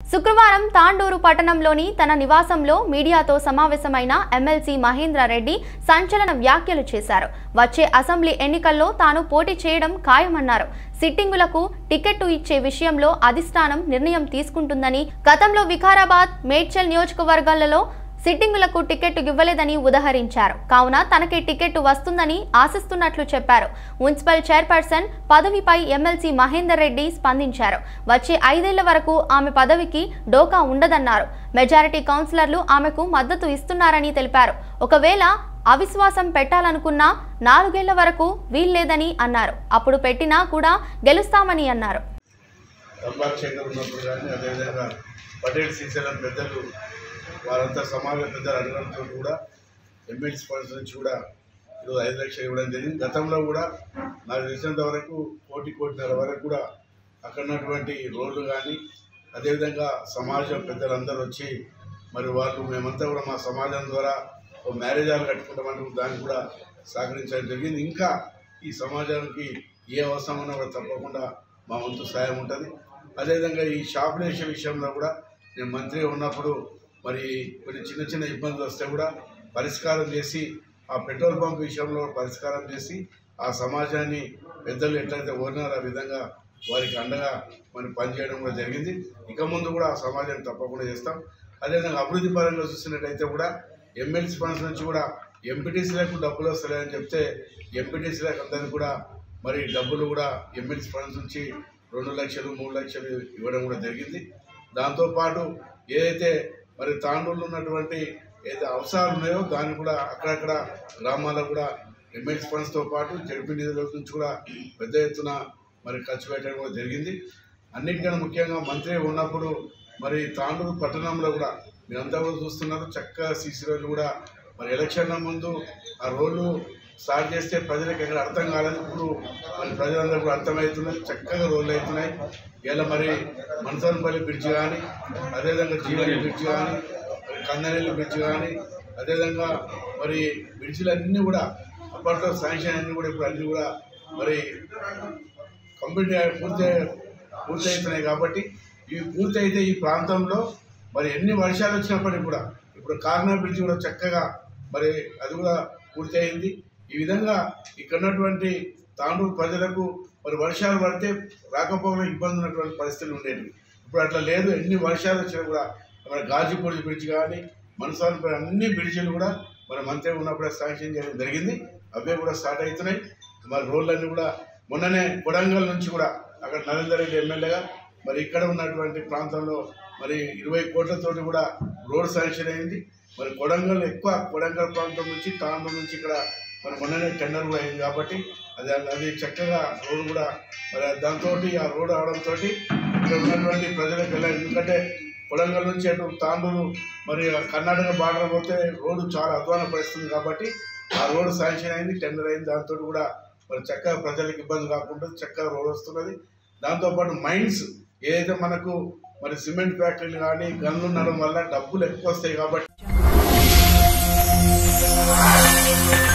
శుక్రవారం తాండూరు పట్టణంలోని తన నివాసంలో మీడియాతో సమావేశమైన ఎమ్మెల్సీ మహేంద్రారెడ్డి సంచలన వ్యాఖ్యలు చేశారు వచ్చే అసెంబ్లీ ఎన్నికల్లో తాను పోటీ చేయడం ఖాయమన్నారు సిట్టింగులకు టికెట్టు ఇచ్చే విషయంలో అధిష్టానం నిర్ణయం తీసుకుంటుందని గతంలో వికారాబాద్ మేడ్చల్ నియోజకవర్గాలలో సిట్టింగులకు టికెట్ ఇవ్వలేదని ఉదహరించారు కావున తనకి టికెట్ వస్తుందని ఆశిస్తున్నట్లు చెప్పారు మున్సిపల్ చైర్పర్సన్ పదవిపై ఎమ్మెల్సీ మహేందర్ రెడ్డి స్పందించారు వచ్చే ఐదేళ్ల వరకు ఆమె పదవికి డోకా ఉండదన్నారు మెజారిటీ కౌన్సిలర్లు ఆమెకు మద్దతు ఇస్తున్నారని తెలిపారు ఒకవేళ అవిశ్వాసం పెట్టాలనుకున్నా నాలుగేళ్ల వరకు వీల్లేదని అన్నారు అప్పుడు పెట్టినా కూడా గెలుస్తామని అన్నారు రంభాక్ శంకర్ ఉన్నప్పుడు కానీ అదేవిధంగా పటేల్ శ్రీశైలం పెద్దలు వారంతా సమాజ పెద్దలు అడగడంతో కూడా ఎమ్మెల్సీ ఫండ్స్ నుంచి కూడా ఈరోజు ఐదు లక్షలు ఇవ్వడం జరిగింది గతంలో కూడా నాకు తెలిసినంత వరకు కోటి కోటిన్నర వరకు కూడా అక్కడ ఉన్నటువంటి రోడ్లు కానీ అదేవిధంగా సమాజం పెద్దలందరూ వచ్చి మరి వాళ్ళు మేమంతా కూడా మా సమాజం ద్వారా ఓ మ్యారేజ్ హాల్ కట్టుకుంటామని దానికి కూడా సహకరించడం జరిగింది ఇంకా ఈ సమాజానికి ఏ అవసరం ఉన్నా కూడా తప్పకుండా మా వంతు సాయం ఉంటుంది అదేవిధంగా ఈ షాపులు వేసే విషయంలో కూడా నేను మంత్రిగా ఉన్నప్పుడు మరి కొన్ని చిన్న చిన్న ఇబ్బందులు వస్తే కూడా పరిష్కారం చేసి ఆ పెట్రోల్ పంప్ విషయంలో పరిష్కారం చేసి ఆ సమాజాన్ని పెద్దలు ఎట్లయితే ఓడినారో ఆ విధంగా వారికి అండగా మరి పనిచేయడం కూడా జరిగింది ఇక ముందు కూడా ఆ సమాజాన్ని తప్పకుండా చేస్తాం అదేవిధంగా అభివృద్ధి పరంగా చూసినట్టయితే కూడా ఎమ్మెల్సీ ఫండ్స్ నుంచి కూడా ఎంపీటీసీలకు డబ్బులు వస్తాయని చెప్తే ఎంపీటీసీలకు అందరికీ కూడా మరి డబ్బులు కూడా ఎమ్మెల్సీ ఫండ్స్ నుంచి రెండు లక్షలు మూడు లక్షలు ఇవ్వడం కూడా జరిగింది దాంతోపాటు ఏదైతే మరి తాండూరులో ఉన్నటువంటి ఏదైతే అవసరాలు ఉన్నాయో దాన్ని కూడా అక్కడక్కడ గ్రామాల్లో కూడా ఎమ్మెల్సీ ఫండ్స్తో పాటు జడ్పీ నిధుల నుంచి కూడా పెద్ద ఎత్తున మరి ఖర్చు పెట్టడం కూడా జరిగింది అన్నిటికన్నా ముఖ్యంగా మంత్రి ఉన్నప్పుడు మరి తాండూరు పట్టణంలో కూడా మీరంతా కూడా చూస్తున్నారు చక్కగా సీసీ రోడ్లు కూడా మరి ఎలక్షన్ల ముందు ఆ రోడ్లు స్టార్ట్ చేస్తే ప్రజలకు ఎక్కడ అర్థం కాలేదు ఇప్పుడు మరి ప్రజలందరూ కూడా అర్థమవుతున్నాయి చక్కగా రోడ్లు అవుతున్నాయి ఇలా మరి మనసనపల్లి బ్రిడ్జ్ కానీ అదేవిధంగా జీవని బ్రిడ్జ్ కానీ మరి కందనెల్లి బ్రిడ్జ్ కానీ అదేవిధంగా మరి బ్రిడ్జ్లు అన్నీ కూడా అప్పట్లో శాంక్షన్ అన్నీ కూడా ఇప్పుడు అన్నీ కూడా మరి కంప్లీట్ పూర్తి పూర్తి అవుతున్నాయి కాబట్టి ఇవి పూర్తి అయితే ఈ ప్రాంతంలో మరి ఎన్ని వర్షాలు వచ్చినప్పటికీ కూడా ఇప్పుడు కార్నా బ్రిడ్జ్ కూడా చక్కగా మరి అది కూడా పూర్తి అయింది ఈ విధంగా ఇక్కడ ఉన్నటువంటి తాండూరు ప్రజలకు మరి వర్షాలు పడితే రాకపోవడం ఇబ్బంది ఉన్నటువంటి పరిస్థితులు ఉండేవి ఇప్పుడు అట్లా లేదు ఎన్ని వర్షాలు వచ్చినా కూడా మన గాజీపూడి బ్రిడ్జ్ కానీ మనసాలపై అన్ని బ్రిడ్జిలు కూడా మన మంత్రి ఉన్నప్పుడే శాంక్షన్ చేయడం జరిగింది అవే కూడా స్టార్ట్ అవుతున్నాయి మరి రోడ్లన్నీ కూడా మొన్ననే కొడంగల్ నుంచి కూడా అక్కడ నరేందర్ రెడ్డి ఎమ్మెల్యేగా మరి ఇక్కడ ఉన్నటువంటి ప్రాంతంలో మరి ఇరవై కోట్లతోటి కూడా రోడ్ శాంక్షన్ అయింది మరి కొడంగల్ ఎక్కువ కొడంగల్ ప్రాంతం నుంచి తాండూరు నుంచి ఇక్కడ మరి మొన్ననే టెండర్ కూడా అయింది కాబట్టి అది అది చక్కగా రోడ్ కూడా మరి దాంతో ఆ రోడ్ అవడంతో ఇక్కడ ఉన్నటువంటి ప్రజలకు వెళ్ళాలి ఎందుకంటే కొడంగల్ నుంచి అటు తాండూరు మరి ఆ కర్ణాటక బార్డర్ పోతే రోడ్డు చాలా అధ్వాన పరిస్థితుంది కాబట్టి ఆ రోడ్డు శాంక్షన్ అయింది టెండర్ అయింది దాంతో కూడా మరి చక్కగా ప్రజలకు ఇబ్బంది కాకుండా చక్కగా రోడ్ వస్తున్నది దాంతోపాటు మైన్స్ ఏదైతే మనకు మరి సిమెంట్ ఫ్యాక్టరీలు కానీ గన్లు ఉండడం వల్ల డబ్బులు ఎక్కువ వస్తాయి కాబట్టి